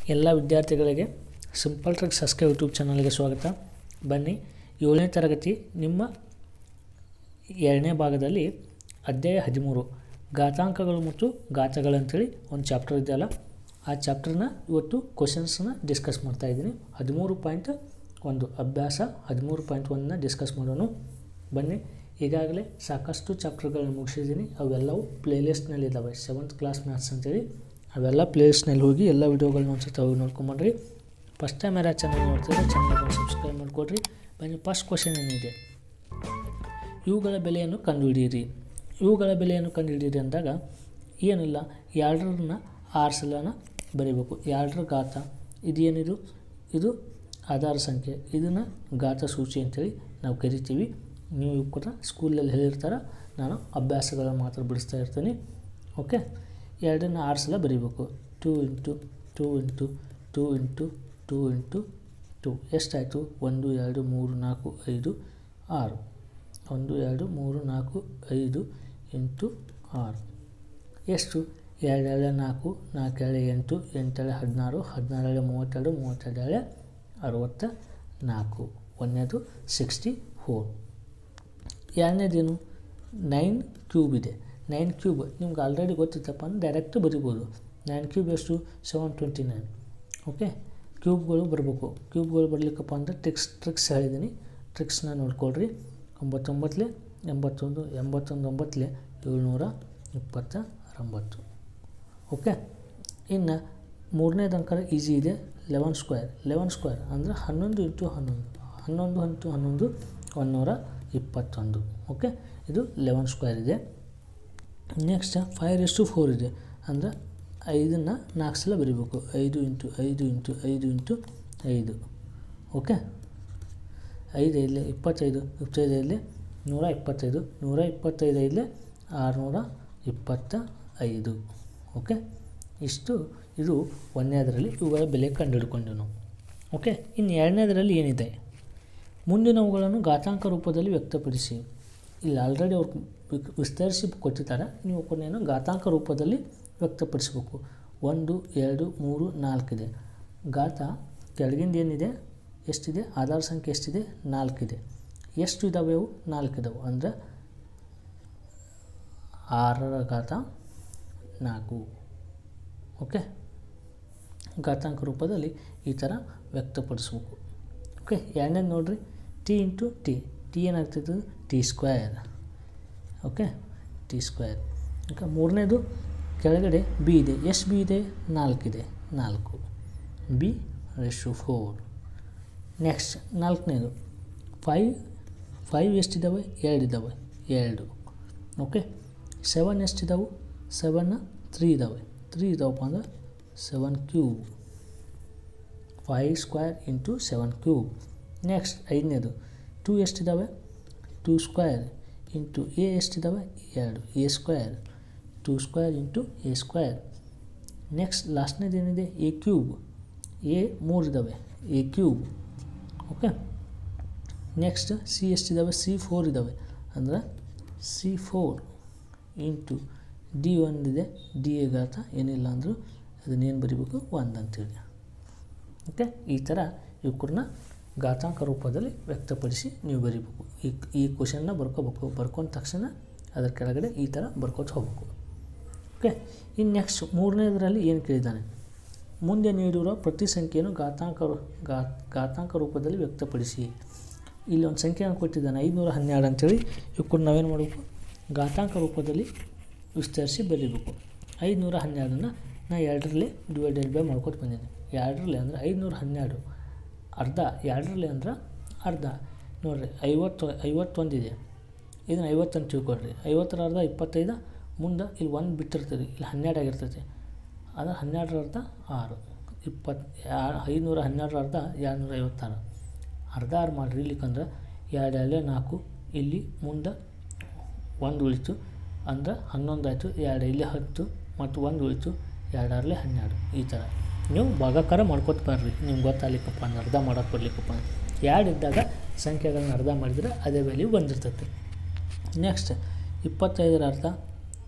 ಎಲ್ಲ ವಿದ್ಯಾರ್ಥಿಗಳಿಗೆ simple trick ಸಸ್ಕೆ YouTube ಚಾನಲ್ಗೆ ಸ್ವಾಗತ ಬನ್ನಿ ಏಳನೇ ತರಗತಿ ನಿಮ್ಮ ಎರಡನೇ ಭಾಗದಲ್ಲಿ ಅಧ್ಯಾಯ ಹದಿಮೂರು ಘಾತಾಂಕಗಳು ಮತ್ತು ಘಾತಗಳಂತೇಳಿ ಒಂದು ಚಾಪ್ಟರ್ ಇದೆಯಲ್ಲ ಆ ಚಾಪ್ಟರ್ನ ಇವತ್ತು ಕ್ವಶನ್ಸನ್ನ ಡಿಸ್ಕಸ್ ಮಾಡ್ತಾ ಇದ್ದೀನಿ ಹದಿಮೂರು ಪಾಯಿಂಟ್ ಒಂದು ಅಭ್ಯಾಸ ಹದಿಮೂರು ಪಾಯಿಂಟ್ ಒಂದನ್ನ ಡಿಸ್ಕಸ್ ಮಾಡೋಣ ಬನ್ನಿ ಈಗಾಗಲೇ ಸಾಕಷ್ಟು ಚಾಪ್ಟರ್ಗಳನ್ನ ಮುಗಿಸಿದ್ದೀನಿ ಅವೆಲ್ಲವೂ ಪ್ಲೇಲಿಸ್ಟ್ನಲ್ಲಿ ಇದ್ದಾವೆ ಸೆವೆಂತ್ ಕ್ಲಾಸ್ ಮ್ಯಾಥ್ಸ್ ಅಂತೇಳಿ ಅವೆಲ್ಲ ಪ್ಲೇಲಿಸ್ಟ್ನಲ್ಲಿ ಹೋಗಿ ಎಲ್ಲ ವೀಡಿಯೋಗಳನ್ನ ಒಂದ್ಸತಿ ಹೋಗಿ ನೋಡ್ಕೊಂಬನ್ರಿ ಫಸ್ಟ್ ಟೈಮ್ ಯಾರು ಚಾನಲ್ ನೋಡ್ತಿದ್ರೆ ಚಾನಲ್ಗೆ ಸಬ್ಸ್ಕ್ರೈಬ್ ಮಾಡಿಕೊಡ್ರಿ ಬನ್ನಿ ಫಸ್ಟ್ ಕ್ವಶನ್ ಏನಿದೆ ಇವುಗಳ ಬೆಲೆಯನ್ನು ಕಂಡುಹಿಡಿಯಿರಿ ಇವುಗಳ ಬೆಲೆಯನ್ನು ಕಂಡುಹಿಡಿಯಿರಿ ಅಂದಾಗ ಏನಿಲ್ಲ ಎರಡರನ್ನ ಆರು ಸಲನ ಬರೀಬೇಕು ಎರಡರ ಘಾತ ಇದೇನಿದು ಇದು ಆಧಾರ ಸಂಖ್ಯೆ ಇದನ್ನು ಘಾತ ಸೂಚಿ ಅಂತೇಳಿ ನಾವು ಕರಿತೀವಿ ನೀವು ಕೂಡ ಸ್ಕೂಲಲ್ಲಿ ಹೇಳಿರ್ತಾರೆ ನಾನು ಅಭ್ಯಾಸಗಳನ್ನು ಮಾತ್ರ ಬಿಡಿಸ್ತಾ ಇರ್ತೀನಿ ಓಕೆ ಎರಡನ್ನ ಆರು ಸಲ ಬರೀಬೇಕು two into two into two into two into two ಎಷ್ಟಾಯಿತು ಒಂದು ಎರಡು ಮೂರು ನಾಲ್ಕು ಐದು ಆರು ಒಂದು ಎರಡು ಮೂರು ನಾಲ್ಕು ಐದು ಎಂಟು ಆರು ಎಷ್ಟು ಎರಡು ಎಳೆ ನಾಲ್ಕು ನಾಲ್ಕು ಎಳೆ ಎಂಟು ಎಂಟೆಳೆ ಹದಿನಾರು ಹದಿನಾರು ಎಳೆ ಮೂವತ್ತೆರಡು ಮೂವತ್ತೆರಡು ಎಳೆ ಅರವತ್ತ ನಾಲ್ಕು ಒಂದನೇದು ಸಿಕ್ಸ್ಟಿ ಫೋರ್ ಎರಡನೇದೇನು ನೈನ್ ಕ್ಯೂಬ್ ಇದೆ ನೈನ್ ಕ್ಯೂಬ್ ನಿಮ್ಗೆ ಆಲ್ರೆಡಿ ಗೊತ್ತಿತ್ತಪ್ಪ ಅಂದ್ರೆ ಡೈರೆಕ್ಟ್ ಬರಿಬೋದು ನೈನ್ ಕ್ಯೂಬ್ ಎಷ್ಟು ಸೆವೆನ್ ಟ್ವೆಂಟಿ ನೈನ್ ಓಕೆ ಕ್ಯೂಬ್ಗಳು ಬರಬೇಕು ಕ್ಯೂಬ್ಗಳು ಬರಲಿಕ್ಕಪ್ಪ ಅಂದರೆ ಟ್ರಿಕ್ಸ್ ಟ್ರಿಕ್ಸ್ ಹೇಳಿದ್ದೀನಿ ಟ್ರಿಕ್ಸ್ನ ನೋಡ್ಕೊಳ್ರಿ ಒಂಬತ್ತೊಂಬತ್ತಲೆ ಎಂಬತ್ತೊಂದು ಎಂಬತ್ತೊಂದು ಒಂಬತ್ತಲೆ ಏಳ್ನೂರ ಇಪ್ಪತ್ತ ಒಂಬತ್ತು ಓಕೆ ಇನ್ನು ಮೂರನೇದು ಅಂಕರ ಈಸಿ ಇದೆ ಲೆವೆನ್ ಸ್ಕ್ವೇರ್ ಲೆವೆನ್ ಸ್ಕ್ವೇರ್ ಅಂದರೆ ಹನ್ನೊಂದು ಇಂಟು ಹನ್ನೊಂದು ಹನ್ನೊಂದು ಇಂಟು ಹನ್ನೊಂದು ಒಂದುನೂರ ಇಪ್ಪತ್ತೊಂದು ಓಕೆ ಇದು ಲೆವೆನ್ ಸ್ಕ್ವೇರ್ ಇದೆ ನೆಕ್ಸ್ಟ್ ಫೈವ್ ಎಷ್ಟು ಫೋರ್ ಇದೆ ಅಂದರೆ ಐದನ್ನು ನಾಲ್ಕು ಸಲ ಬರೀಬೇಕು ಐದು ಇಂಟು ಐದು ಇಂಟು ಐದು ಇಂಟು ಐದು ಓಕೆ ಐದು ಐದಲೇ ಇಪ್ಪತ್ತೈದು ಇಪ್ಪತ್ತೈದು ಐದಲೇ ನೂರ ಇಪ್ಪತ್ತೈದು ನೂರ ಇಪ್ಪತ್ತೈದು ಐದಲೇ ಆರುನೂರ ಇಪ್ಪತ್ತ ಐದು ಓಕೆ ಇಷ್ಟು ಇದು ಒಂದನೇದರಲ್ಲಿ ಇವುಗಳ ಬೆಲೆ ಕಂಡುಹಿಡ್ಕೊಂಡು ನಾವು ಓಕೆ ಇನ್ನು ಎರಡನೇದರಲ್ಲಿ ಏನಿದೆ ಮುಂದಿನವುಗಳನ್ನು ಘಾತಾಂಕ ರೂಪದಲ್ಲಿ ವ್ಯಕ್ತಪಡಿಸಿ ಇಲ್ಲಿ ಆಲ್ರೆಡಿ ಅವ್ರು ವಿಸ್ತರಿಸಿ ಕೊಟ್ಟಿದ್ದಾರೆ ನೀವು ಕೊನೆಯನ್ನು ಘಾತಾಂಕ ರೂಪದಲ್ಲಿ ವ್ಯಕ್ತಪಡಿಸಬೇಕು ಒಂದು ಎರಡು ಮೂರು ನಾಲ್ಕಿದೆ ಘಾತ ಕೆಳಗಿಂದ ಏನಿದೆ ಎಷ್ಟಿದೆ ಆಧಾರ ಸಂಖ್ಯೆ ಎಷ್ಟಿದೆ ನಾಲ್ಕಿದೆ ಎಷ್ಟು ಇದ್ದಾವೆ ಅವು ನಾಲ್ಕು ಇದ್ದಾವೆ ಅಂದರೆ ಆರರ ಘಾತ ನಾಲ್ಕು ಓಕೆ ಘಾತಾಂಕ ರೂಪದಲ್ಲಿ ಈ ಥರ ವ್ಯಕ್ತಪಡಿಸ್ಬೇಕು ಓಕೆ ಎರಡನೇದು ನೋಡಿರಿ ಟಿ ಇಂಟು ಟಿ ಟಿ ಏನಾಗ್ತೈತೆ T square okay T square okay ಮೂರನೇದು ಕೆಳಗಡೆ ಬಿ ಇದೆ ಎಷ್ಟು ಬಿ ಇದೆ ನಾಲ್ಕಿದೆ ನಾಲ್ಕು ಬಿ ರೆಶು ಫೋರ್ ನೆಕ್ಸ್ಟ್ ನಾಲ್ಕನೇದು ಫೈವ್ ಫೈವ್ ಎಷ್ಟಿದ್ದಾವೆ ಎರಡು ಇದ್ದಾವೆ ಎರಡು ಓಕೆ ಸೆವೆನ್ ಎಷ್ಟಿದ್ದಾವೆ ಸೆವೆನ್ನ ತ್ರೀ ಇದ್ದಾವೆ ತ್ರೀ ಇದ್ದಾವಪ್ಪ ಅಂದ್ರೆ seven cube five square into seven cube next ಐದನೇದು ಟೂ ಎಷ್ಟಿದ್ದಾವೆ ಟೂ ಸ್ಕ್ವೇರ್ ಇಂಟು ಎ ಎಷ್ಟಿದ್ದಾವೆ ಎರಡು A square two square into A square next ಲಾಸ್ಟ್ನೇದು ಏನಿದೆ ಎ ಕ್ಯೂಬ್ ಎ ಮೂರು ಇದ್ದಾವೆ A cube okay next C ಎಷ್ಟಿದ್ದಾವೆ ಸಿ ಫೋರ್ ಇದ್ದಾವೆ ಅಂದರೆ ಸಿ ಫೋರ್ ಇಂಟು ಡಿ ಒಂದಿದೆ ಡಿ ಎ ಘಾತ ಏನಿಲ್ಲ ಅಂದರೂ ಅದನ್ನೇನು ಬರಿಬೇಕು ಒಂದು ಅಂತೇಳಿ ಓಕೆ ಈ ಥರ ಇವ್ಕರನ್ನ ಘಾತಾಂಕ ರೂಪದಲ್ಲಿ ವ್ಯಕ್ತಪಡಿಸಿ ನೀವು ಬರಿಬೇಕು ಈ ಈ ಕ್ವಶನ್ನ ಬರ್ಕೋಬೇಕು ಬರ್ಕೊಂಡ ತಕ್ಷಣ ಅದರ ಕೆಳಗಡೆ ಈ ಥರ ಬರ್ಕೋತ ಹೋಗ್ಬೇಕು ಓಕೆ ಇನ್ನು ನೆಕ್ಸ್ಟ್ ಮೂರನೇದರಲ್ಲಿ ಏನು ಕೇಳಿದ್ದಾನೆ ಮುಂದೆ ನೀಡಿರುವ ಪ್ರತಿ ಸಂಖ್ಯೆಯನ್ನು ಘಾತಾಂಕ ಘಾ ಘಾತಾಂಕ ರೂಪದಲ್ಲಿ ವ್ಯಕ್ತಪಡಿಸಿ ಇಲ್ಲಿ ಒಂದು ಸಂಖ್ಯೆಯನ್ನು ಕೊಟ್ಟಿದ್ದಾನೆ ಐದುನೂರ ಹನ್ನೆರಡು ಅಂತೇಳಿ ಇವ್ಕೊಂಡು ನಾವೇನು ಮಾಡಬೇಕು ಘಾತಾಂಕ ರೂಪದಲ್ಲಿ ವಿಸ್ತರಿಸಿ ಬರೀಬೇಕು ಐದುನೂರ ಹನ್ನೆರಡನ್ನು ನಾ ಎರಡರಲ್ಲಿ ಡಿವೈಡೆಡ್ ಬೈ ಮಾಡ್ಕೊತ ಬಂದೀನಿ ಎರಡರಲ್ಲಿ ಅಂದರೆ ಐದುನೂರ ಹನ್ನೆರಡು ಅರ್ಧ ಎರಡರಲ್ಲಿ ಅಂದ್ರೆ ಅರ್ಧ ನೋಡಿರಿ ಐವತ್ತು ಐವತ್ತೊಂದಿದೆ ಇದನ್ನು ಐವತ್ತೊಂದು ತಿಳ್ಕೊಳ್ರಿ ಐವತ್ತರ ಅರ್ಧ ಇಪ್ಪತ್ತೈದು ಮುಂದೆ ಇಲ್ಲಿ ಒಂದು ಬಿಟ್ಟಿರ್ತದೆ ಇಲ್ಲಿ ಹನ್ನೆರಡು ಆಗಿರ್ತೈತೆ ಅದು ಹನ್ನೆರಡರ ಅರ್ಧ ಆರು ಇಪ್ಪತ್ತು ಐನೂರ ಹನ್ನೆರಡರ ಅರ್ಧ ಎರಡುನೂರ ಐವತ್ತಾರು ಅರ್ಧ ಆರು ಮಾಡಿರಿ ಇಲ್ಲಿಕಂದ್ರೆ ಎರಡು ಎಲೆ ನಾಲ್ಕು ಇಲ್ಲಿ ಮುಂದೆ ಒಂದು ಉಳಿತು ಅಂದ್ರೆ ಹನ್ನೊಂದು ಆಯಿತು ಎರಡು ಇಲ್ಲಿ ಹತ್ತು ಮತ್ತು ಒಂದು ಉಳಿತು ಎರಡು ಆರಲೆ ಹನ್ನೆರಡು ಈ ಥರ ನೀವು ಭಾಗಾಕಾರ ಮಾಡ್ಕೊತ ಬರ್ರಿ ನಿಮ್ಗೆ ಗೊತ್ತಾಗ್ಲಿಕ್ಕಪ್ಪ ಅಂದ್ರೆ ಅರ್ಧ ಮಾಡೋಕೆ ಬರ್ಲಿಕ್ಕಪ್ಪ ಎರಡು ಇದ್ದಾಗ ಸಂಖ್ಯೆಗಳನ್ನ ಅರ್ಧ ಮಾಡಿದ್ರೆ ಅದೇ ವ್ಯಾಲ್ಯೂ ಬಂದಿರ್ತೈತೆ ನೆಕ್ಸ್ಟ್ ಇಪ್ಪತ್ತೈದರ ಅರ್ಧ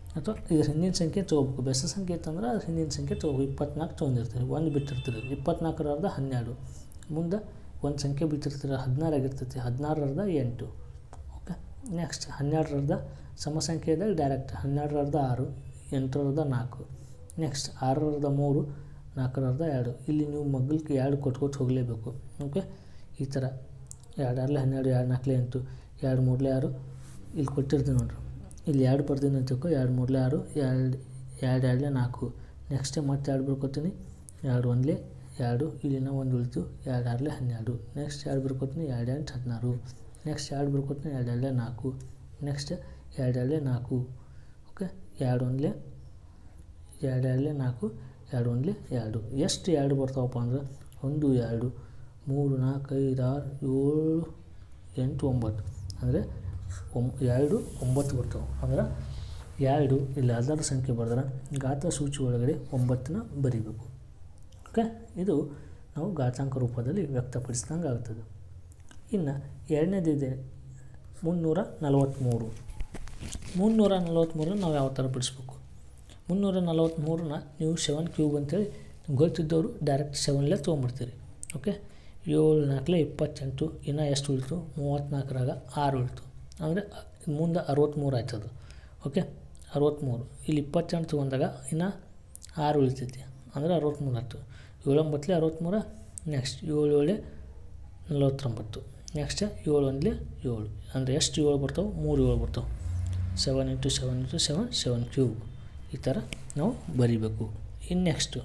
ಅಥವಾ ಇದ್ರ ಹಿಂದಿನ ಸಂಖ್ಯೆ ತೊಗೋಬೇಕು ಬೆಸ ಸಂಖ್ಯೆ ಇತ್ತಂದ್ರೆ ಅದ್ರ ಹಿಂದಿನ ಸಂಖ್ಯೆ ತೊಗೋಬೇಕು ಇಪ್ಪತ್ನಾಲ್ಕು ತೊಗೊಂಡಿರ್ತೀರಿ ಒಂದು ಬಿಟ್ಟಿರ್ತೀರಿ ಇಪ್ಪತ್ನಾಲ್ಕರರ್ಧ ಹನ್ನೆರಡು ಮುಂದೆ ಒಂದು ಸಂಖ್ಯೆ ಬಿಟ್ಟಿರ್ತೀರ ಹದಿನಾರು ಆಗಿರ್ತೈತಿ ಹದಿನಾರರದ ಎಂಟು ಓಕೆ ನೆಕ್ಸ್ಟ್ ಹನ್ನೆರಡರದ ಸಮ ಸಂಖ್ಯೆ ಇದ್ದಾಗ ಡೈರೆಕ್ಟ್ ಹನ್ನೆರಡರದ ಆರು ಎಂಟರದ ನಾಲ್ಕು ನೆಕ್ಸ್ಟ್ ಆರರದ ಮೂರು ನಾಲ್ಕರದ ಎರಡು ಇಲ್ಲಿ ನೀವು ಮಗ್ಗಲ್ಗೆ ಎರಡು ಕೊಟ್ಕೊಟ್ಟು ಹೋಗಲೇಬೇಕು ಓಕೆ ಈ ಥರ ಎರಡು ಆರಲೆ ಹನ್ನೆರಡು ಎರಡು ನಾಲ್ಕಲೆ ಎಂಟು ಎರಡು ಮೂರಲೆ ಆರು ಇಲ್ಲಿ ಕೊಟ್ಟಿರ್ತೀನಿ ನೋಡ್ರಿ ಇಲ್ಲಿ ಎರಡು ಬರ್ತೀನಿ ಅಂತ ತಿಳ್ಕೊ ಎರಡು ಮೂರಲೆ ಆರು ಎರಡು ಎರಡು ಎರಡಲೆ ನಾಲ್ಕು ನೆಕ್ಸ್ಟ್ ಮತ್ತೆ ಎರಡು ಬರ್ಕೊತೀನಿ ಎರಡು ಒಂದಲೆ ಎರಡು ಇಲ್ಲಿನ ಒಂದು ಉಳಿತು ಎರಡು ಆರಲೆ ಹನ್ನೆರಡು ನೆಕ್ಸ್ಟ್ ಎರಡು ಬರ್ಕೊತೀನಿ ಎರಡು ಎಂಟು ಹದಿನಾರು ನೆಕ್ಸ್ಟ್ ಎರಡು ಬರ್ಕೊತೀನಿ ಎರಡು ಎರಡಲೆ ನಾಲ್ಕು ನೆಕ್ಸ್ಟ್ ಎರಡು ಎರಡಲೆ ನಾಲ್ಕು ಓಕೆ ಎರಡು ಒಂದಲೆ ಎರಡು ಎರಡಲೆ ನಾಲ್ಕು ಎರಡು ಒಂದಲೆ ಎರಡು ಎಷ್ಟು ಎರಡು ಬರ್ತಾವಪ್ಪ ಅಂದ್ರೆ ಒಂದು ಎರಡು ಮೂರು ನಾಲ್ಕು ಐದು ಆರು ಏಳು ಎಂಟು ಒಂಬತ್ತು ಅಂದರೆ ಒಂ ಎರಡು ಒಂಬತ್ತು ಬರ್ತಾವೆ ಅಂದ್ರೆ ಎರಡು ಇಲ್ಲಿ ಹದಿನಾರು ಸಂಖ್ಯೆ ಬರೆದ್ರೆ ಗಾತ್ರ ಸೂಚಿ ಒಳಗಡೆ ಒಂಬತ್ತನ್ನ ಬರೀಬೇಕು ಓಕೆ ಇದು ನಾವು ಘಾತಾಂಕ ರೂಪದಲ್ಲಿ ವ್ಯಕ್ತಪಡಿಸಿದಂಗೆ ಆಗ್ತದೆ ಇನ್ನು ಎರಡನೇದಿದೆ ಮುನ್ನೂರ ನಲವತ್ತ್ಮೂರು ಮುನ್ನೂರ ನಲವತ್ತ್ಮೂರನ್ನ ನಾವು ಯಾವ ಥರ ಬಿಡಿಸ್ಬೇಕು ಮುನ್ನೂರ ನಲವತ್ತ್ಮೂರನ್ನ ನೀವು ಸೆವೆನ್ ಕ್ಯೂಬ್ ಅಂತೇಳಿ ಗೊತ್ತಿದ್ದವರು ಡೈರೆಕ್ಟ್ ಸೆವೆನ್ಲೇ ತೊಗೊಂಬಿಡ್ತೀರಿ ಓಕೆ ಏಳು ನಾಲ್ಕಲೆ ಇಪ್ಪತ್ತೆಂಟು ಇನ್ನು ಎಷ್ಟು ಉಳಿತು ಮೂವತ್ತ್ನಾಲ್ಕರಾಗ ಆರು ಉಳಿತು ಅಂದರೆ ಮುಂದೆ ಅರವತ್ತ್ಮೂರು ಆಯ್ತದು ಓಕೆ ಅರವತ್ತ್ಮೂರು ಇಲ್ಲಿ ಇಪ್ಪತ್ತೆಂಟು ತೊಗೊಂಡಾಗ ಇನ್ನು ಆರು ಉಳಿತೈತಿ ಅಂದರೆ ಅರವತ್ತ್ಮೂರು ಆಯ್ತು ಏಳೊಂಬತ್ತಲೆ ಅರವತ್ತ್ಮೂರ ನೆಕ್ಸ್ಟ್ ಏಳು ಏಳೆ ನಲವತ್ತೊಂಬತ್ತು ನೆಕ್ಸ್ಟ್ ಏಳು ಒಂದಲೇ ಏಳು ಅಂದರೆ ಎಷ್ಟು ಏಳು ಬರ್ತಾವೆ ಮೂರು ಏಳು ಬರ್ತಾವೆ seven into seven into seven seven cube ಈ ಥರ ನಾವು ಬರಿಬೇಕು ಇನ್ನು next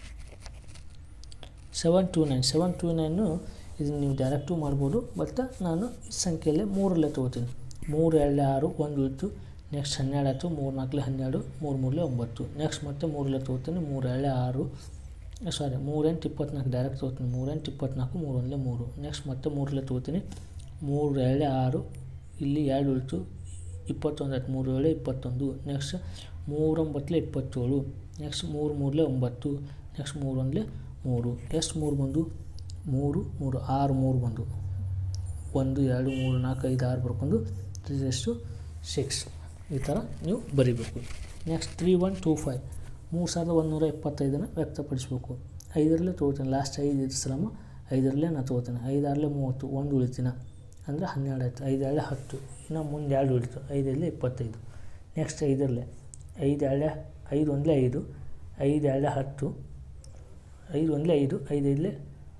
seven to nine seven to nine ಇದನ್ನು ನೀವು ಡೈರೆಕ್ಟು ಮಾಡ್ಬೋದು ಬಟ್ ನಾನು ಈ ಸಂಖ್ಯೆಯಲ್ಲೇ ಮೂರಲ್ಲೇ ತೊಗೋತೀನಿ ಮೂರು ಎರಡಲೆ ಆರು ಒಂದು ಉಳಿತು ನೆಕ್ಸ್ಟ್ ಹನ್ನೆರಡು ಆಯಿತು ಮೂರು ನಾಲ್ಕಲೆ ಹನ್ನೆರಡು ಮೂರು ಮೂರಲೆ ಒಂಬತ್ತು ನೆಕ್ಸ್ಟ್ ಮತ್ತೆ ಮೂರಲ್ಲೇ ತೊಗೋತೀನಿ ಮೂರು ಎರಡಲೆ ಆರು ಸಾರಿ ಮೂರೆಂಟು ಇಪ್ಪತ್ನಾಲ್ಕು ಡೈರೆಕ್ಟ್ ತೊಗೋತೀನಿ ಮೂರೆಂಟು ಇಪ್ಪತ್ನಾಲ್ಕು ಮೂರು ಒಂದಲೇ ಮೂರು ನೆಕ್ಸ್ಟ್ ಮತ್ತೆ ಮೂರಲ್ಲೇ ತೊಗೋತೀನಿ ಮೂರು ಎರಡಲೆ ಆರು ಇಲ್ಲಿ ಎರಡು ಉಳಿತು ಇಪ್ಪತ್ತೊಂದು ಆಯ್ತು ಮೂರು ಏಳೆ ಇಪ್ಪತ್ತೊಂದು ನೆಕ್ಸ್ಟ್ ಮೂರೊಂಬತ್ತಲೆ ಇಪ್ಪತ್ತೇಳು ನೆಕ್ಸ್ಟ್ ಮೂರು ಮೂರಲೆ ಒಂಬತ್ತು ನೆಕ್ಸ್ಟ್ ಮೂರು ಒಂದಲೇ ಮೂರು ಎಷ್ಟು ಮೂರು ಬಂದು ಮೂರು ಮೂರು ಆರು ಮೂರು ಬಂದು ಒಂದು ಎರಡು ಮೂರು ನಾಲ್ಕು ಐದು ಆರು ಬರ್ಕೊಂಡು ತ್ರೀ ಎಷ್ಟು ಸಿಕ್ಸ್ ಈ ಥರ ನೀವು ಬರಿಬೇಕು next three one two five ಮೂರು ಸಾವಿರದ ಒಂದುನೂರ ಎಪ್ಪತ್ತೈದನ್ನು ವ್ಯಕ್ತಪಡಿಸ್ಬೇಕು ಐದರಲ್ಲೇ ತೊಗೋತೀನಿ ಲಾಸ್ಟ್ ಐದು ಇದ್ದು ಸಲಾಮ ಐದರಲ್ಲೇ ನಾನು ತೊಗೋತೀನಿ ಐದಾರಲ್ಲೇ ಮೂವತ್ತು ಒಂದು ಉಳಿತೀನ ಅಂದರೆ ಹನ್ನೆರಡು ಆಯಿತು ಐದು ಎರಡೇ ಹತ್ತು ಇನ್ನು ಮುಂದೆ ಎರಡು ಉಳಿತು ಐದರಲ್ಲೇ ಇಪ್ಪತ್ತೈದು ನೆಕ್ಸ್ಟ್ ಐದರಲ್ಲೇ ಐದು ಎರಡೇ ಐದು ಒಂದಲೇ ಐದು ಐದು ಎರಡೇ ಹತ್ತು ಐದು ಒಂದಲೇ ಐದು ಐದು ಐದಲೇ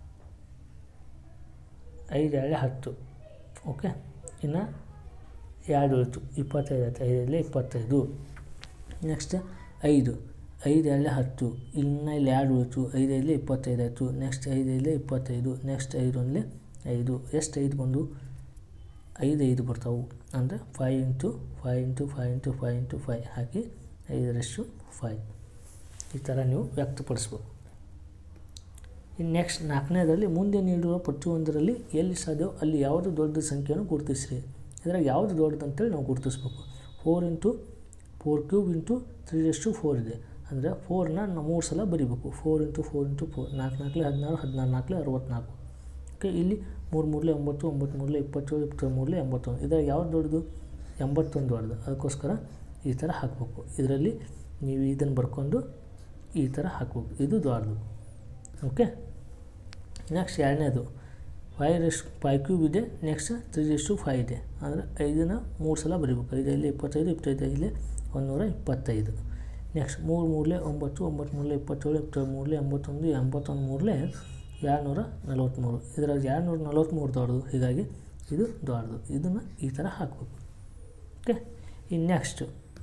ಐದು ಎರಡೇ ಹತ್ತು ಓಕೆ ಇನ್ನು ಎರಡು ಉಳಿತು ಇಪ್ಪತ್ತೈದು ಆಯ್ತು ಐದರಲ್ಲೇ ಇಪ್ಪತ್ತೈದು ನೆಕ್ಸ್ಟ್ ಐದು ಐದು ಎರಡೇ ಹತ್ತು ಇನ್ನು ಇಲ್ಲಿ ಎರಡು ಉಳಿತು ಐದೈದಲೇ ಇಪ್ಪತ್ತೈದು ಆಯಿತು ನೆಕ್ಸ್ಟ್ ಐದೈದಲೇ ಇಪ್ಪತ್ತೈದು ನೆಕ್ಸ್ಟ್ ಐದು ಒಂದಲೇ ಐದು ಎಷ್ಟು ಐದು ಬಂದು ಐದು ಐದು ಬರ್ತಾವೆ ಅಂದರೆ five into five into five into five into five ಹಾಕಿ ಐದರಷ್ಟು ಫೈವ್ ಈ ಥರ ನೀವು ವ್ಯಕ್ತಪಡಿಸ್ಬೇಕು ಇನ್ನು ನೆಕ್ಸ್ಟ್ ನಾಲ್ಕನೇದರಲ್ಲಿ ಮುಂದೆ ನೀಡಿರುವ ಪ್ರತಿಯೊಂದರಲ್ಲಿ ಎಲ್ಲಿ ಸಾಧ್ಯವೋ ಅಲ್ಲಿ ಯಾವುದು ದೊಡ್ಡ ಸಂಖ್ಯೆಯನ್ನು ಗುರುತಿಸ್ರಿ ಇದ್ರಾಗ ಯಾವುದು ದೊಡ್ಡದು ಅಂತೇಳಿ ನಾವು ಗುರುತಿಸ್ಬೇಕು four into four cube into three ಎಷ್ಟು ಫೋರ್ ಇದೆ ಅಂದರೆ ಫೋರ್ನ ನಾವು ಮೂರು ಸಲ ಬರಿಬೇಕು four into four into four ನಾಲ್ಕು ನಾಲ್ಕಲೆ ಹದಿನಾರು ಹದಿನಾರು ನಾಲ್ಕಲೆ ಅರವತ್ತ್ನಾಲ್ಕು ಓಕೆ ಇಲ್ಲಿ ಮೂರು ಮೂರಲೆ ಒಂಬತ್ತು ಒಂಬತ್ತು ಮೂರಲೆ ಇಪ್ಪತ್ತೇಳು ಇಪ್ಪತ್ತೇಳು ಮೂರಲೆ ಎಂಬತ್ತೊಂದು ಇದ್ರಾಗ ಯಾವ್ದು ದೊಡ್ಡದು ಎಂಬತ್ತೊಂದು ದೊಡ್ಡದು ಅದಕ್ಕೋಸ್ಕರ ಈ ಥರ ಹಾಕಬೇಕು ಇದರಲ್ಲಿ ನೀವು ಇದನ್ನು ಬರ್ಕೊಂಡು ಈ ಥರ ಹಾಕಬೇಕು ಇದು ದೊಡ್ಡದು ಓಕೆ ನೆಕ್ಸ್ಟ್ ಎರಡನೇದು ಫೈವ್ ರೆಸ್ಟ್ ಫೈವ್ ಕ್ಯೂಬ್ ಇದೆ ನೆಕ್ಸ್ಟ್ ತ್ರೀ ರೆಸ್ಟು ಫೈವ್ ಇದೆ ಅಂದರೆ ಐದನ್ನ ಮೂರು ಸಲ ಬರೀಬೇಕು ಐದೈದು ಇಪ್ಪತ್ತೈದು ಇಪ್ಪತ್ತೈದು ಐದಲೇ ಒಂದುನೂರ ಇಪ್ಪತ್ತೈದು ನೆಕ್ಸ್ಟ್ ಮೂರು ಮೂರಲೆ ಒಂಬತ್ತು ಒಂಬತ್ತು ಮೂರಲೆ ಇಪ್ಪತ್ತೇಳು ಇಪ್ಪತ್ತೇಳು ಮೂರಲೆ ಎಂಬತ್ತೊಂದು ಎಂಬತ್ತೊಂದು ಮೂರಲೆ ಎರಡುನೂರ ನಲವತ್ತ್ಮೂರು ಇದರಾಗ ಎರಡುನೂರ ನಲವತ್ತ್ಮೂರು ದೊಡ್ಡದು ಹೀಗಾಗಿ ಇದು ದೊಡ್ಡದು ಇದನ್ನು ಈ ಥರ ಹಾಕಬೇಕು ಓಕೆ ಇನ್ನು ನೆಕ್ಸ್ಟು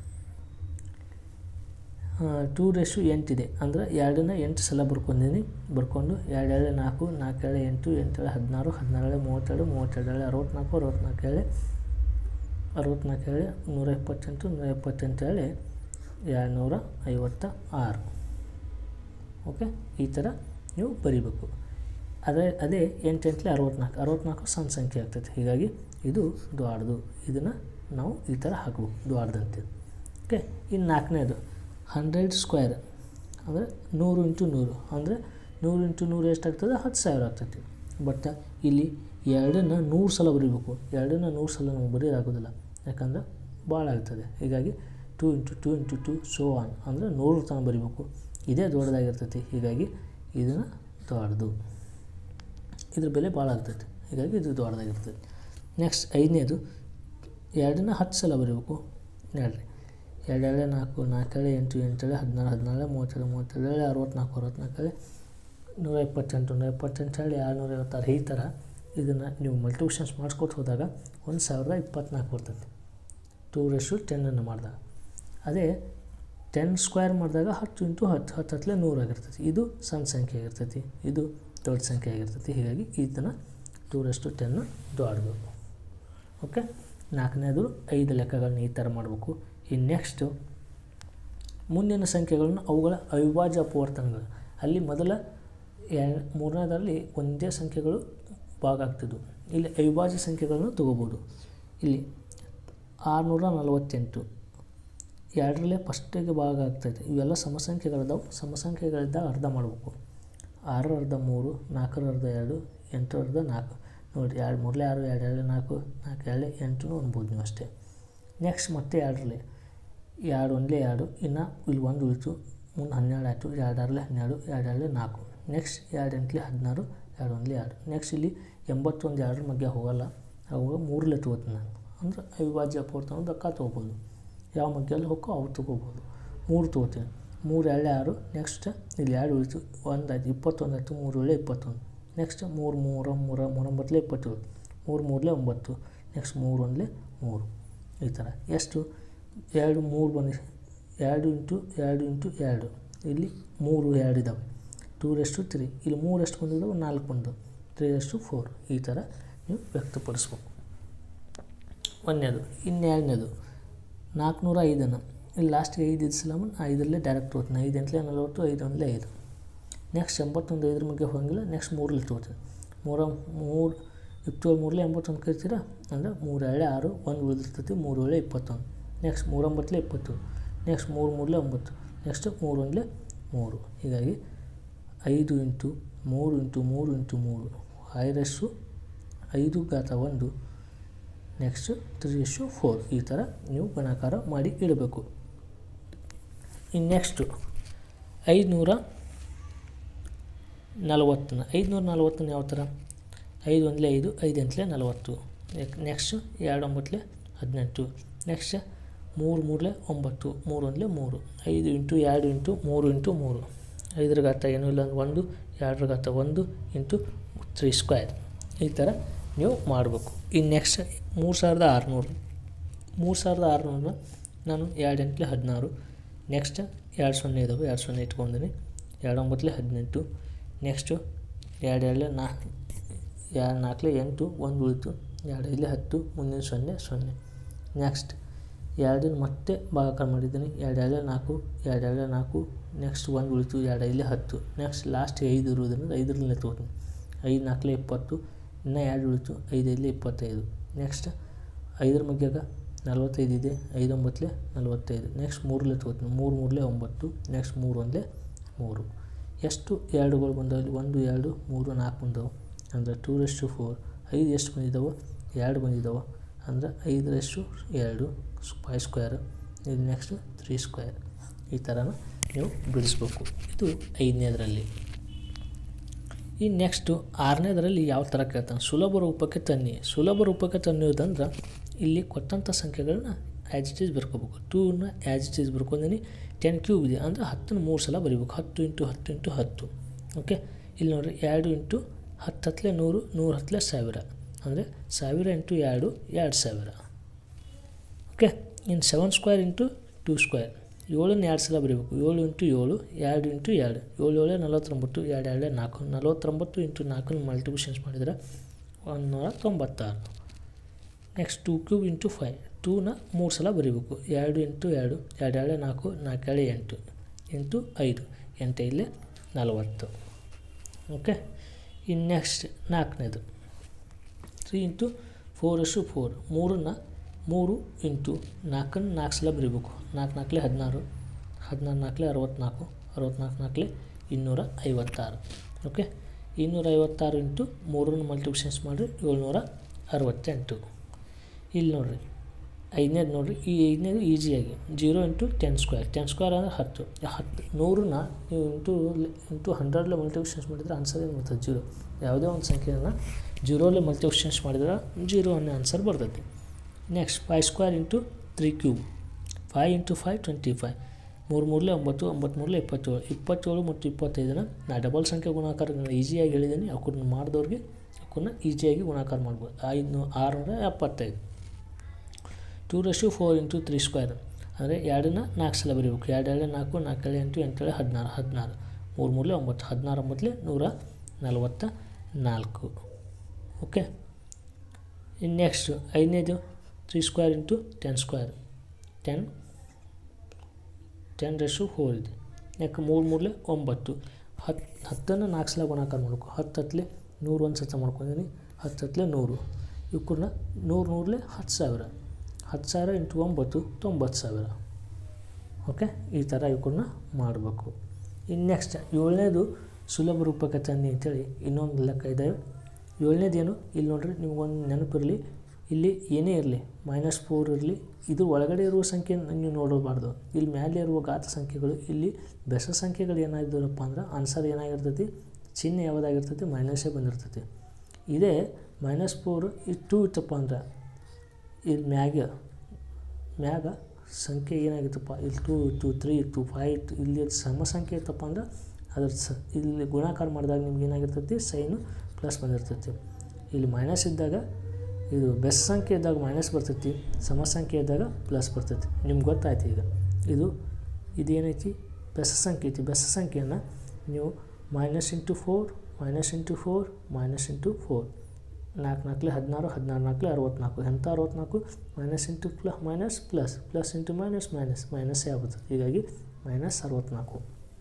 ಟೂ ರೇಷು ಎಂಟಿದೆ ಅಂದರೆ ಎರಡನ್ನ ಎಂಟು ಸಲ ಬರ್ಕೊಂಡಿನಿ ಬರ್ಕೊಂಡು ಎರಡು ಏಳೆ ನಾಲ್ಕು ನಾಲ್ಕು ಏಳೆ ಎಂಟು ಎಂಟೇಳೆ ಹದಿನಾರು ಹದಿನಾರೇಳೆ ಮೂವತ್ತೆರಡು ಮೂವತ್ತೆರಡು ಅರವತ್ತ್ನಾಲ್ಕು ಅರವತ್ತ್ನಾಲ್ಕು ಏಳೆ ಅರವತ್ತ್ನಾಲ್ಕು ಏಳೆ ನೂರ ಎಪ್ಪತ್ತೆಂಟು ನೂರ ಎಪ್ಪತ್ತೆಂಟು ಏಳೆ ಎರಡುನೂರ ಐವತ್ತ ಆರು ಓಕೆ ಈ ಥರ ನೀವು ಬರಿಬೇಕು ಅದೇ ಅದೇ ಎಂಟೆಂಟ್ಲೆ ಅರವತ್ತ್ನಾಲ್ಕು ಅರವತ್ತ್ನಾಲ್ಕು ಸಣ್ಣ ಸಂಖ್ಯೆ ಆಗ್ತೈತೆ ಹೀಗಾಗಿ ಇದು ದೊಡ್ಡದು ಇದನ್ನು ನಾವು ಈ ಥರ ಹಾಕ್ಬೇಕು ದೊಡ್ಡದಂತೇಳಿ ಓಕೆ ಇನ್ನು ನಾಲ್ಕನೇದು ಹಂಡ್ರೆಡ್ ಸ್ಕ್ವೇರ್ ಅಂದರೆ ನೂರು ಇಂಟು ನೂರು ಅಂದರೆ ನೂರು ಇಂಟು ನೂರು ಎಷ್ಟಾಗ್ತದೆ ಹತ್ತು ಸಾವಿರ ಆಗ್ತೈತಿ ಬಟ್ ಇಲ್ಲಿ ಎರಡನ್ನು ನೂರು ಸಲ ಬರೀಬೇಕು ಎರಡನ್ನ ನೂರು ಸಲ ನಮ್ಗೆ ಬರೆಯೋದಾಗೋದಿಲ್ಲ ಯಾಕಂದ್ರೆ ಭಾಳ ಆಗ್ತದೆ ಹೀಗಾಗಿ two into two into two so on ಅಂದರೆ ನೂರು ತನಕ ಬರಿಬೇಕು ಇದೇ ದೊಡ್ಡದಾಗಿರ್ತೈತಿ ಹೀಗಾಗಿ ಇದನ್ನು ದೊಡ್ಡದು ಇದ್ರ ಬೆಲೆ ಭಾಳ ಆಗ್ತೈತಿ ಹೀಗಾಗಿ ಇದು ದೊಡ್ಡದಾಗಿರ್ತೈತಿ ನೆಕ್ಸ್ಟ್ ಐದನೇದು ಎರಡನ್ನ ಹತ್ತು ಸಲ ಬರೀಬೇಕು ನೋಡ್ರಿ ಎರಡೆರಡೆ ನಾಲ್ಕು ನಾಲ್ಕೇಳೆ ಎಂಟು ಎಂಟೇಳೆ ಹದಿನಾರು ಹದಿನಾಳೆ ಮೂವತ್ತೆರಡು ಮೂವತ್ತೆರಡು ಅರವತ್ತ್ನಾಲ್ಕು ಅರವತ್ತ್ನಾಲ್ಕೇಳೆ ನೂರ ಇಪ್ಪತ್ತೆಂಟು ನೂರ ಇಪ್ಪತ್ತೆಂಟು ಹೇಳಿ ಎರಡುನೂರ ಐವತ್ತಾರು ಈ ಥರ ಇದನ್ನು ನೀವು ಮಲ್ಟಿಪ್ಲಿಕೇಶನ್ಸ್ ಮಾಡಿಸ್ಕೊತ ಹೋದಾಗ ಒಂದು ಸಾವಿರದ ಇಪ್ಪತ್ತ್ನಾಲ್ಕು ಬರ್ತೈತಿ ಟೂ ರೆಸ್ಟು ಟೆನ್ನನ್ನು ಮಾಡಿದಾಗ ಅದೇ ಟೆನ್ ಸ್ಕ್ವೇರ್ ಮಾಡಿದಾಗ ಹತ್ತು ಇಂಟು ಹತ್ತು ಹತ್ತು ಹತ್ತಲೇ ನೂರು ಆಗಿರ್ತೈತಿ ಇದು ಸಣ್ಣ ಸಂಖ್ಯೆ ಆಗಿರ್ತೈತಿ ಇದು ದೊಡ್ಡ ಸಂಖ್ಯೆ ಆಗಿರ್ತೈತಿ ಹೀಗಾಗಿ ಇದನ್ನು ಟೂ ರೆಸ್ಟು ಟೆನ್ನು ದೊಡ್ಡದು ಓಕೆ ನಾಲ್ಕನೇದು ಐದು ಲೆಕ್ಕಗಳನ್ನ ಈ ಥರ ಮಾಡಬೇಕು ಇನ್ನು ನೆಕ್ಸ್ಟು ಮುಂದಿನ ಸಂಖ್ಯೆಗಳನ್ನು ಅವುಗಳ ಅವಿಭಾಜ್ಯ ಅಪವರ್ತನಗಳು ಅಲ್ಲಿ ಮೊದಲ ಎರಡು ಮೂರನೇದರಲ್ಲಿ ಒಂದೇ ಸಂಖ್ಯೆಗಳು ಭಾಗ ಆಗ್ತಿದ್ವು ಇಲ್ಲಿ ಅವಿಭಾಜ್ಯ ಸಂಖ್ಯೆಗಳನ್ನು ತೊಗೋಬೋದು ಇಲ್ಲಿ ಆರುನೂರ ನಲವತ್ತೆಂಟು ಎರಡರಲ್ಲೇ ಫಸ್ಟಿಗೆ ಭಾಗ ಆಗ್ತೈತೆ ಇವೆಲ್ಲ ಸಮಸಂಖ್ಯೆಗಳಿದಾವೆ ಸಮಸಂಖ್ಯೆಗಳಿದ್ದಾಗ ಅರ್ಧ ಮಾಡಬೇಕು ಆರರ ಅರ್ಧ ಮೂರು ನಾಲ್ಕರ ಅರ್ಧ ಎರಡು ಎಂಟರ ಅರ್ಧ ನಾಲ್ಕು ನೋಡಿ ಎರಡು ಮೂರಲೆ ಆರು ಎರಡು ಎರಡು ನಾಲ್ಕು ನಾಲ್ಕು ಎರಡು ಎಂಟು ಅನ್ಬೋದು ನೀವು ಅಷ್ಟೇ ನೆಕ್ಸ್ಟ್ ಮತ್ತೆ ಎರಡರಲ್ಲಿ ಎರಡು ಒಂದಲೇ ಎರಡು ಇನ್ನು ಇಲ್ಲಿ ಒಂದು ಉಳಿತು ಮುಂದೆ ಹನ್ನೆರಡು ಆಯಿತು ಎರಡು ಆರಲೆ ಹನ್ನೆರಡು ಎರಡು ಎರಡಲೆ ನಾಲ್ಕು ನೆಕ್ಸ್ಟ್ ಎರಡು ಎಂಟಲೆ ಹದಿನಾರು ಎರಡು ಒಂದಲೇ ಎರಡು ನೆಕ್ಸ್ಟ್ ಇಲ್ಲಿ ಎಂಬತ್ತೊಂದು ಎರಡರ ಮಧ್ಯೆ ಹೋಗಲ್ಲ ಅವಾಗ ಮೂರಲ್ಲೇ ತೊಗೋತೀನಿ ನಾನು ಅಂದ್ರೆ ಅವಿಭಾಜ್ಯ ಅಪವರ್ತನ ದಕ್ಕ ತೊಗೋಬೋದು ಯಾವ ಮಧ್ಯದಲ್ಲಿ ಹೋಗೋ ಅವು ತೊಗೋಬೋದು ಮೂರು ತೊಗೋತೀನಿ ಮೂರು ಎರಡೇ ಆರು ನೆಕ್ಸ್ಟ್ ಇಲ್ಲಿ ಎರಡು ಉಳಿತು ಒಂದು ಆಯ್ತು ಇಪ್ಪತ್ತೊಂದು ಆಯಿತು ಮೂರು ಏಳೆ ಇಪ್ಪತ್ತೊಂದು ನೆಕ್ಸ್ಟ್ ಮೂರು ಮೂರ ಮೂರ ಮೂರೊಂಬತ್ತಲೇ ಇಪ್ಪತ್ತೇಳು ಮೂರು ಮೂರಲೇ ಒಂಬತ್ತು ನೆಕ್ಸ್ಟ್ ಮೂರು ಒಂದಲೇ ಮೂರು ಈ ಥರ ಎಷ್ಟು ಎರಡು ಮೂರು ಬಂದು ಎರಡು ಇಂಟು ಎರಡು ಇಂಟು ಎರಡು ಇಲ್ಲಿ ಮೂರು ಎರಡು ಇದ್ದಾವೆ ಟೂ ರೆಸ್ಟು ತ್ರೀ ಇಲ್ಲಿ ಮೂರು ಎಷ್ಟು ಬಂದಿದ್ದಾವೆ ನಾಲ್ಕು ಬಂದು ತ್ರೀ ರೆಸ್ಟು ಫೋರ್ ಈ ಥರ ನೀವು ವ್ಯಕ್ತಪಡಿಸ್ಬೇಕು ಒಂದನೇದು ಇನ್ನೆರಡನೇದು ನಾಲ್ಕುನೂರ ಐದನ್ನು ಇಲ್ಲಿ ಲಾಸ್ಟಿಗೆ ಐದು ಇದ್ಸಲಮ್ಮ ಐದರಲ್ಲೇ ಡೈರೆಕ್ಟ್ ಹೋಗ್ತೀನಿ ಐದು ಎಂಟಲೇ ನಲವತ್ತು ಐದು ಒಂದಲೇ ಐದು ನೆಕ್ಸ್ಟ್ ಎಂಬತ್ತೊಂದು ಐದರ ಬಗ್ಗೆ ಹೋಗಂಗಿಲ್ಲ ನೆಕ್ಸ್ಟ್ ಮೂರಲ್ಲಿ ತೊಗೋತೀನಿ ಮೂರ ಮೂರು ಇಪ್ಪತ್ತೇಳು ಮೂರಲೇ ಎಂಬತ್ತೊಂದು ಕರಿತೀರಾ ಅಂದರೆ ಮೂರು ಏಳೆ ಆರು ಒಂದು ಉಳಿದಿರ್ತೈತಿ ಮೂರು ಏಳೆ ಇಪ್ಪತ್ತೊಂದು ನೆಕ್ಸ್ಟ್ ಮೂರೊಂಬತ್ತಲೇ ಇಪ್ಪತ್ತೇಳು ನೆಕ್ಸ್ಟ್ ಮೂರು ಮೂರಲೇ ಒಂಬತ್ತು ನೆಕ್ಸ್ಟ್ ಮೂರು ಒಂದಲೇ ಮೂರು ಹೀಗಾಗಿ ಐದು ಇಂಟು ಮೂರು ಇಂಟು ಮೂರು ಇಂಟು ಮೂರು ಐದಷ್ಟು ಐದು ಘಾತ ಒಂದು ನೆಕ್ಸ್ಟ್ ತ್ರೀ ಇಶ್ಯು ಫೋರ್ ಈ ಥರ ನೀವು ಗುಣಾಕಾರ ಮಾಡಿ ಇಡಬೇಕು ಇನ್ನು ನೆಕ್ಸ್ಟು ಐದುನೂರ ನಲವತ್ತನ್ನ ಐದುನೂರ ನಲವತ್ತನ್ನ ಯಾವ ಥರ ಐದು ಒಂದಲೇ ಐದು ಐದು ಎಂಟಲೇ ನಲವತ್ತು ನೆಕ್ಸ್ಟ್ ಎರಡು ಒಂಬತ್ತಲೇ ಹದಿನೆಂಟು ನೆಕ್ಸ್ಟ್ ಮೂರು ಮೂರಲೇ ಒಂಬತ್ತು ಮೂರು ಒಂದಲೇ ಮೂರು ಐದು ಇಂಟು ಎರಡು ಇಂಟು ಮೂರು ಇಂಟು ಮೂರು ಐದರ ಘಾತ ಏನೂ ಇಲ್ಲ ಅಂದ್ರೆ ಒಂದು ಎರಡರ ಘಾತ ಒಂದು ಇಂಟು ತ್ರೀ ಸ್ಕ್ವೇರ್ ಈ ಥರ ನೀವು ಮಾಡಬೇಕು ಇನ್ನು ನೆಕ್ಸ್ಟ್ ಮೂರು ಸಾವಿರದ ಆರುನೂರು ಮೂರು ಸಾವಿರದ ಆರುನೂರನ್ನ ನಾನು ಎರಡು ಎಂಟಲೇ ಹದಿನಾರು ನೆಕ್ಸ್ಟ್ ಎರಡು ಸೊನ್ನೆ ಇದ್ದಾವೆ ಎರಡು ಸೊನ್ನೆ ಇಟ್ಕೊಂಡಿನಿ ಎರಡು ಒಂಬತ್ತಲೇ ಹದಿನೆಂಟು ನೆಕ್ಸ್ಟು ಎರಡು ಎರಡಲೇ ನಾ ಎರಡು ನಾಲ್ಕಲೇ ಎಂಟು ಒಂದು ಉಳಿತು ಎರಡು ಐದಲೇ ಹತ್ತು ಮುಂದಿನ ಸೊನ್ನೆ ಸೊನ್ನೆ ನೆಕ್ಸ್ಟ್ ಎರಡಿನ ಮತ್ತೆ ಭಾಗಾಕಾರ ಮಾಡಿದ್ದೀನಿ ಎರಡು ಎರಡಲೇ ನಾಲ್ಕು ಎರಡು ಎರಡಲೇ ನಾಲ್ಕು ನೆಕ್ಸ್ಟ್ ಒಂದು ಉಳಿತು ಎರಡು ಐದಲೇ ಹತ್ತು ನೆಕ್ಸ್ಟ್ ಲಾಸ್ಟ್ ಐದು ಇರುವುದರಿಂದ ಐದರಲ್ಲೇ ತೊಗೋತೀನಿ ಐದು ನಾಲ್ಕಲೇ ಇಪ್ಪತ್ತು ಇನ್ನೂ ಎರಡು ಉಳಿತು ಐದು ಐದಲೇ ಇಪ್ಪತ್ತೈದು ನೆಕ್ಸ್ಟ್ ಐದರ ಮಗ್ಯಾಗ ನಲ್ವತ್ತೈದು ಇದೆ ಐದು ಒಂಬತ್ತಲೇ ನಲ್ವತ್ತೈದು ನೆಕ್ಸ್ಟ್ ಮೂರಲ್ಲೇ ತೊಗೋತೀನಿ ಮೂರು ಮೂರಲೇ ಒಂಬತ್ತು ನೆಕ್ಸ್ಟ್ ಮೂರು ಒಂದಲೇ ಮೂರು ಎಷ್ಟು ಎರಡುಗಳು ಬಂದವು ಇಲ್ಲಿ ಒಂದು ಎರಡು ಮೂರು ನಾಲ್ಕು ಬಂದವು ಅಂದರೆ ಟೂ ರೆಸ್ಟು ಫೋರ್ ಐದು ಎಷ್ಟು ಬಂದಿದ್ದಾವೆ ಎರಡು ಬಂದಿದ್ದಾವೆ ಅಂದರೆ ಐದರಷ್ಟು ಎರಡು ಫೈ ಸ್ಕ್ವೇರ್ ಇದು ನೆಕ್ಸ್ಟ್ ತ್ರೀ ಸ್ಕ್ವೇರ್ ಈ ಥರನ ನೀವು ಬಿಡಿಸ್ಬೇಕು ಇದು ಐದನೇದರಲ್ಲಿ ಈ ನೆಕ್ಸ್ಟು ಆರನೇದರಲ್ಲಿ ಯಾವ ಥರ ಕೇಳ್ತಾನೆ ಸುಲಭ ರೂಪಕ್ಕೆ ತನ್ನಿ ಸುಲಭ ರೂಪಕ್ಕೆ ತನ್ನುವುದಂದ್ರೆ ಇಲ್ಲಿ ಕೊಟ್ಟಂಥ ಸಂಖ್ಯೆಗಳನ್ನ ಆ್ಯಸ್ ಇಟ್ ಈಸ್ ಬರ್ಕೋಬೇಕು ಟೂನ ಆ್ಯಸ್ ಇಟ್ ಈಸ್ ಬರ್ಕೊಂಡಿನಿ ಟೆನ್ ಕ್ಯೂಬ್ ಇದೆ ಅಂದರೆ ಹತ್ತನ್ನು ಮೂರು ಸಲ ಬರಿಬೇಕು ಹತ್ತು ಇಂಟು ಹತ್ತು ಇಂಟು ಹತ್ತು ಓಕೆ ಇಲ್ಲಿ ನೋಡಿರಿ ಎರಡು ಇಂಟು ಹತ್ತು ಹತ್ತಲೇ ನೂರು ನೂರು ಹತ್ತಲೇ ಸಾವಿರ ಅಂದರೆ ಸಾವಿರ ಇಂಟು ಎರಡು ಎರಡು ಸಾವಿರ ಓಕೆ ಇನ್ನು seven square into two square ಏಳನ್ನು ಎರಡು ಸಲ ಬರೀಬೇಕು ಏಳು ಇಂಟು ಏಳು ಎರಡು ಇಂಟು ಎರಡು ಏಳು ಏಳೆ ನಲವತ್ತೊಂಬತ್ತು ಎರಡು ಎರಡೇ ನಾಲ್ಕು ನಲವತ್ತೊಂಬತ್ತು ಇಂಟು ನಾಲ್ಕನ್ನು ಮಲ್ಟಿಪ್ಲಿಷನ್ಸ್ ಮಾಡಿದರೆ ಒಂದು ನೂರ ತೊಂಬತ್ತಾರು next two cube into five ಟೂನ ಮೂರು ಸಲ ಬರೀಬೇಕು ಎರಡು ಇಂಟು ಎರಡು ಎರಡು ಎರಡೇ ನಾಲ್ಕು ನಾಲ್ಕು ಏಳೆ ಎಂಟು ಇಂಟು ಐದು ಎಂಟು ಐದಲೇ ನಲವತ್ತು ಓಕೆ ಇನ್ನು ನೆಕ್ಸ್ಟ್ ನಾಲ್ಕನೇದು ತ್ರೀ ಇಂಟು ಫೋರ್ ಇಷ್ಟು ಫೋರ್ ಮೂರನ್ನು ಮೂರು ಇಂಟು ನಾಲ್ಕನ್ನು ನಾಲ್ಕು ಸಲ ಬರೀಬೇಕು ನಾಲ್ಕು ನಾಲ್ಕಲೇ ಹದಿನಾರು ಹದಿನಾರು ನಾಲ್ಕಲೇ ಅರವತ್ತ್ನಾಲ್ಕು ಅರವತ್ತ್ನಾಲ್ಕು ನಾಲ್ಕಲೇ ಇನ್ನೂರ ಐವತ್ತಾರು ಓಕೆ ಇನ್ನೂರ ಐವತ್ತಾರು ಇಂಟು ಮೂರನ್ನು ಮಲ್ಟಿಪ್ಲಿಷನ್ಸ್ ಮಾಡಿರಿ ಏಳ್ನೂರ ಅರವತ್ತೆಂಟು ಇಲ್ಲಿ ನೋಡಿರಿ ಐದನೇದು ನೋಡಿರಿ ಈ ಐದನೇದು ಈಸಿಯಾಗಿ zero into ten square ten square ಅಂದರೆ ಹತ್ತು ಹತ್ತು ನೂರನ್ನ ನೀವು ಇಂಟು ಇಂಟು ಹಂಡ್ರೆಡ್ಲೆ ಮಲ್ಟಿಪ್ಲಿಕೇಶನ್ಸ್ ಮಾಡಿದರೆ ಆನ್ಸರ್ ಏನು ಬರ್ತದೆ ಜೀರೋ ಯಾವುದೇ ಒಂದು ಸಂಖ್ಯೆಯನ್ನು ಜೀರೋಲೆ ಮಲ್ಟಿಪ್ಲಿಕೇಶನ್ಸ್ ಮಾಡಿದ್ರೆ ಜೀರೋ ಅನ್ನೋ ಆನ್ಸರ್ ಬರ್ತೈತಿ next five square into three cube five into five twenty five ಮೂರು ಮೂರಲೆ ಒಂಬತ್ತು ಒಂಬತ್ತು ಮೂರಲೆ ಇಪ್ಪತ್ತೇಳು ಇಪ್ಪತ್ತೇಳು ಮತ್ತು ಇಪ್ಪತ್ತೈದನ್ನ ನಾ ಡಬಲ್ ಸಂಖ್ಯೆ ಗುಣಾಕಾರ ಈಸಿಯಾಗಿ ಹೇಳಿದ್ದೀನಿ ಅವನ್ನ ಮಾಡಿದವ್ರಿಗೆ ಅವನ್ನ ಈಸಿಯಾಗಿ ಗುಣಾಕಾರ ಮಾಡ್ಬೋದು ಐದು ಆರುನೂರ ಎಪ್ಪತ್ತೈದು two raised four into three square ಅಂದರೆ ಎರಡನ್ನ ನಾಲ್ಕು ಸಲ ಬರೀಬೇಕು ಎರಡು ಎರಡು ನಾಲ್ಕು ನಾಲ್ಕೇಳು ಎಂಟು ಎಂಟೇಳು ಹದಿನಾರು ಹದಿನಾರು ಮೂರು ಮೂರಲೆ ಒಂಬತ್ತು ಹದಿನಾರು ಒಂಬತ್ತಲೆ ನೂರ ನಲವತ್ತ ನಾಲ್ಕು ಓಕೆ ಇನ್ನು ನೆಕ್ಸ್ಟು ಐದನೇದು three square into ten square ten ten raised four ಇದೆ ಯಾಕೆ ಮೂರು ಮೂರಲೆ ಒಂಬತ್ತು ಹತ್ತು ಹತ್ತನ್ನು ನಾಲ್ಕು ಸಲ ಗುಣಾಕಾರ ಮಾಡ್ಬೇಕು ಹತ್ತು ಹತ್ತಲೆ ನೂರು ಒಂದು ಸತ ಮಾಡ್ಕೊಂಡಿದ್ದೀನಿ ಹತ್ತು ಹತ್ತಲೆ ನೂರು ಇವಕ್ಕನ್ನ ನೂರು ನೂರಲೆ ಹತ್ತು ಸಾವಿರ ಹತ್ತು ಸಾವಿರ ಇಂಟು ಒಂಬತ್ತು ತೊಂಬತ್ತು ಸಾವಿರ ಓಕೆ ಈ ಥರ ಇವಕ್ಕನ್ನ ಮಾಡಬೇಕು ಇನ್ನು ನೆಕ್ಸ್ಟ್ ಏಳನೇದು ಸುಲಭ ರೂಪಕ್ಕೆ ತನ್ನಿ ಅಂತೇಳಿ ಇನ್ನೊಂದು ಲೆಕ್ಕ ಇದ್ದಾವೆ ಏಳನೇದೇನು ಇಲ್ಲಿ ನೋಡ್ರಿ ನಿಮ್ಗೊಂದು ನೆನಪಿರಲಿ ಇಲ್ಲಿ ಏನೇ ಇರಲಿ ಮೈನಸ್ ಫೋರ್ ಇರಲಿ ಇದು ಒಳಗಡೆ ಇರುವ ಸಂಖ್ಯೆ ನೀವು ನೋಡಬಾರ್ದು ಇಲ್ಲಿ ಮೇಲೆ ಇರುವ ಘಾತ ಸಂಖ್ಯೆಗಳು ಇಲ್ಲಿ ಬೆಸ ಸಂಖ್ಯೆಗಳು ಏನಾಗಿದ್ದಾರಪ್ಪ ಅಂದ್ರೆ ಆನ್ಸರ್ ಏನಾಗಿರ್ತೈತಿ ಚಿಹ್ನೆ ಯಾವುದಾಗಿರ್ತೈತಿ ಮೈನಸ್ಸೇ ಬಂದಿರ್ತೈತಿ ಇದೇ ಮೈನಸ್ ಫೋರ್ ಇದು ಟೂ ಇತ್ತಪ್ಪ ಅಂದ್ರೆ ಇಲ್ಲಿ ಮ್ಯಾಗ ಮ್ಯಾಗ ಸಂಖ್ಯೆ ಏನಾಗಿತ್ತಪ್ಪ ಇಲ್ಲಿ ಟೂ ಇತ್ತು ತ್ರೀ ಇತ್ತು ಫೈವ್ ಇತ್ತು ಇಲ್ಲಿ ಸಮ ಸಂಖ್ಯೆ ಇತ್ತಪ್ಪ ಅಂದ್ರೆ ಅದ್ರ ಸ ಇಲ್ಲಿ ಗುಣಾಕಾರ ಮಾಡಿದಾಗ ನಿಮ್ಗೆ ಏನಾಗಿರ್ತೈತಿ ಸೈನು ಪ್ಲಸ್ ಬಂದಿರ್ತೈತಿ ಇಲ್ಲಿ ಮೈನಸ್ ಇದ್ದಾಗ ಇದು ಬೆಸ್ ಸಂಖ್ಯೆ ಇದ್ದಾಗ ಮೈನಸ್ ಬರ್ತೈತಿ ಸಮ ಸಂಖ್ಯೆ ಇದ್ದಾಗ ಪ್ಲಸ್ ಬರ್ತೈತಿ ನಿಮ್ಗೆ ಗೊತ್ತಾಯ್ತು ಈಗ ಇದು ಇದೇನೈತಿ ಬೆಸ ಸಂಖ್ಯೆ ಐತಿ ಬೆಸ ಸಂಖ್ಯೆಯನ್ನು ನೀವು minus into four minus into four minus into four ನಾಲ್ಕು ನಾಲ್ಕಲೆ ಹದಿನಾರು ಹದಿನಾರು ನಾಲ್ಕಲೆ ಅರವತ್ನಾಲ್ಕು ಎಂಥ ಅರವತ್ನಾಲ್ಕು minus into plus minus plus plus into minus minus ಮೈನಸ್ಸೇ ಆಗುತ್ತೆ ಹೀಗಾಗಿ ಮೈನಸ್ ಅರವತ್ನಾಲ್ಕು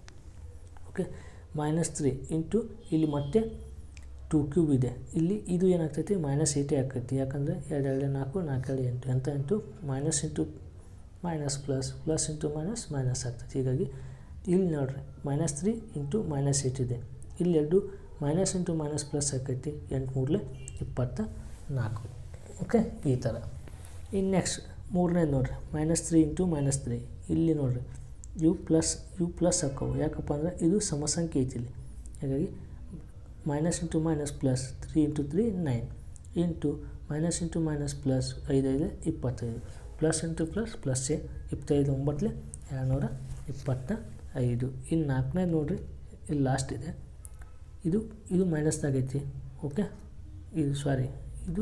ಓಕೆ ಮೈನಸ್ ತ್ರೀ ಇಂಟು ಇಲ್ಲಿ ಮತ್ತೆ ಟೂ ಕ್ಯೂಬ್ ಇದೆ ಇಲ್ಲಿ ಇದು ಏನಾಗ್ತೈತಿ ಮೈನಸ್ ಏಯ್ಟೇ ಆಗ್ತೈತಿ ಯಾಕಂದರೆ ಎರಡು ಎರಡು ನಾಲ್ಕು ನಾಲ್ಕು ಎರಡು ಎಂಟು ಎಂಥ ಎಂಟು minus into minus plus plus into minus minus ಆಗ್ತೈತಿ ಹೀಗಾಗಿ ಇಲ್ಲಿ ನೋಡ್ರಿ minus three into minus eight ಇದೆ ಇಲ್ಲಿ ಎರಡು ಮೈನಸ್ ಇಂಟು ಮೈನಸ್ ಪ್ಲಸ್ ಆಕೈತಿ ಎಂಟು ಮೂರಲೆ ಇಪ್ಪತ್ತ ನಾಲ್ಕು ಓಕೆ ಈ ಥರ ಇನ್ನು ನೆಕ್ಸ್ಟ್ ಮೂರನೇದು ನೋಡಿರಿ minus three into minus three ಇಲ್ಲಿ ನೋಡಿರಿ ಯು ಪ್ಲಸ್ ಯು ಪ್ಲಸ್ ಹಾಕವು ಯಾಕಪ್ಪ ಅಂದರೆ ಇದು ಸಮಸಂಖ್ಯೆ ಐತಿ ಇಲ್ಲಿ ಹಾಗಾಗಿ minus into minus plus three into three nine into minus into minus plus ಐದೈದು ಇಪ್ಪತ್ತೈದು ಪ್ಲಸ್ ಇಂಟು ಪ್ಲಸ್ ಪ್ಲಸ್ಸೇ ಇಪ್ಪತ್ತೈದು ಒಂಬತ್ತಲೆ ಎರಡುನೂರ ಇಪ್ಪತ್ತ ಐದು ಇನ್ನು ನಾಲ್ಕನೇದು ನೋಡಿರಿ ಇಲ್ಲಿ ಲಾಸ್ಟ್ ಇದೆ ಇದು ಇದು ಮೈನಸ್ದಾಗೈತಿ ಓಕೆ ಇದು ಸಾರಿ ಇದು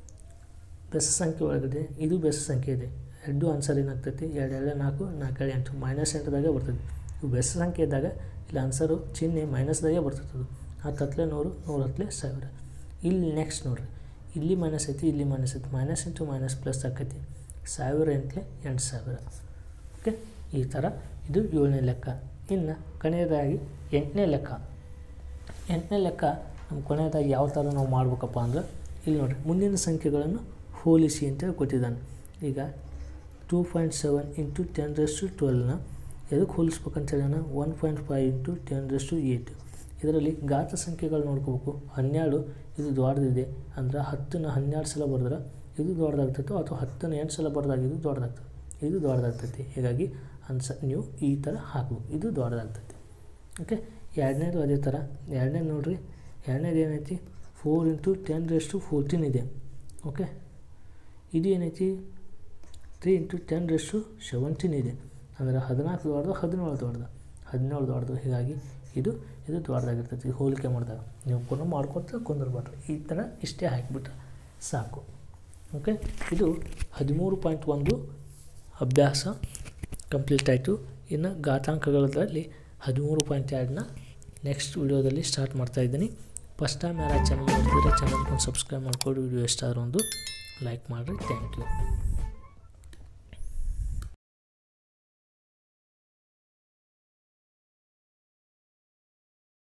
ಬೆಸ ಸಂಖ್ಯೆ ಒಳಗಡೆ ಇದು ಬೆಸ ಸಂಖ್ಯೆ ಇದೆ ಎರಡು ಆನ್ಸರ್ ಏನಾಗ್ತೈತಿ ಎರಡು ಎರಡು ನಾಲ್ಕು ನಾಲ್ಕು ಎರಡು ಎಂಟು ಮೈನಸ್ ಎಂಟದಾಗೆ ಬರ್ತದೆ ಇವು ಬೆಸ ಸಂಖ್ಯೆ ಇದ್ದಾಗ ಇಲ್ಲಿ ಆನ್ಸರು ಚಿಹ್ನೆ ಮೈನಸ್ದಾಗೆ ಬರ್ತದೆ ಅದು ಹತ್ತು ಹತ್ತಲೆ ನೂರು ನೂರು ಹತ್ತಲೆ ಸಾವಿರ ಇಲ್ಲಿ ನೆಕ್ಸ್ಟ್ ನೋಡಿರಿ ಇಲ್ಲಿ ಮೈನಸ್ ಐತಿ ಇಲ್ಲಿ ಮೈನಸ್ ಐತಿ ಮೈನಸ್ ಇಂಟು ಮೈನಸ್ ಪ್ಲಸ್ ಆಕೈತಿ ಸಾವಿರ ಎಂಟ್ಲೆ ಎಂಟು ಸಾವಿರ ಓಕೆ ಈ ಥರ ಇದು ಏಳನೇ ಲೆಕ್ಕ ಇನ್ನು ಕೊನೆಯದಾಗಿ ಎಂಟನೇ ಲೆಕ್ಕ ಎಂಟನೇ ಲೆಕ್ಕ ನಮ್ಮ ಕೊನೆಯದಾಗಿ ಯಾವ ಥರ ನಾವು ಮಾಡ್ಬೇಕಪ್ಪ ಅಂದ್ರೆ ಇಲ್ಲಿ ನೋಡಿರಿ ಮುಂದಿನ ಸಂಖ್ಯೆಗಳನ್ನು ಹೋಲಿಸಿ ಅಂತೇಳಿ ಕೊಟ್ಟಿದ್ದಾನೆ ಈಗ two point seven into ten raised ಟ್ವೆಲ್ನ ಎದಕ್ಕೆ ಹೋಲಿಸ್ಬೇಕಂತ ಹೇಳ್ಯಾನ one point five into ten raised eight ಇದರಲ್ಲಿ ಘಾತ ಸಂಖ್ಯೆಗಳು ನೋಡ್ಕೋಬೇಕು ಹನ್ನೆರಡು ಇದು ದೊಡ್ಡದಿದೆ ಅಂದ್ರೆ ಹತ್ತನ್ನ ಹನ್ನೆರಡು ಸಲ ಬರೆದ್ರೆ ಇದು ದೊಡ್ಡದಾಗ್ತೈತೆ ಅಥವಾ ಹತ್ತನ್ನು ಎಂಟು ಸಲ ಬರೆದಾಗ ಇದು ದೊಡ್ಡದಾಗ್ತದೆ ಇದು ದೊಡ್ಡದಾಗ್ತೈತಿ ಹೀಗಾಗಿ ಅನ್ಸ ನೀವು ಈ ಥರ ಹಾಕ್ಬೇಕು ಇದು ದೊಡ್ಡದಾಗ್ತೈತಿ ಓಕೆ ಎರಡನೇದು ಅದೇ ಥರ ಎರಡನೇದು ನೋಡಿರಿ ಎರಡನೇದು ಏನೈತಿ four into ten raised fourteen ಇದೆ ಓಕೆ ಇದು ಏನೈತಿ three into ten raised seventeen ಇದೆ ಅಂದರೆ ಹದಿನಾಲ್ಕು ದೊಡ್ಡದು ಹದಿನೇಳು ದೊಡ್ಡದು ಹದಿನೇಳು ದೊಡ್ಡದು ಹೀಗಾಗಿ ಇದು ಇದು ದೊಡ್ಡದಾಗಿರ್ತೈತಿ ಹೋಲಿಕೆ ಮಾಡಿದಾಗ ನೀವು ಕೂಡ ಮಾಡ್ಕೊತ ಕುಂದಿರ್ಬಾರ್ದು ಈ ಥರ ಇಷ್ಟೇ ಹಾಕಿಬಿಟ್ರೆ ಸಾಕು ಓಕೆ ಇದು ಹದಿಮೂರು ಪಾಯಿಂಟ್ ಒಂದು ಅಭ್ಯಾಸ ಕಂಪ್ಲೀಟ್ ಆಯಿತು ಇನ್ನು ಘಾತಾಂಕಗಳಲ್ಲಿ ಹದಿಮೂರು ಪಾಯಿಂಟ್ ಎರಡನ್ನ ನೆಕ್ಸ್ಟ್ ವಿಡಿಯೋದಲ್ಲಿ ಸ್ಟಾರ್ಟ್ ಮಾಡ್ತಾ ಇದ್ದೀನಿ ಫಸ್ಟ್ ಟೈಮ್ ಯಾರು ಚಾನಲ್ ನೋಡ್ತಿದ್ರೆ ಚಾನಲ್ಗೊಂದು ಸಬ್ಸ್ಕ್ರೈಬ್ ಮಾಡ್ಕೊಂಡು ವಿಡಿಯೋ ಎಷ್ಟಾದರೂ ಒಂದು ಲೈಕ್ ಮಾಡಿರಿ ಥ್ಯಾಂಕ್ ಯು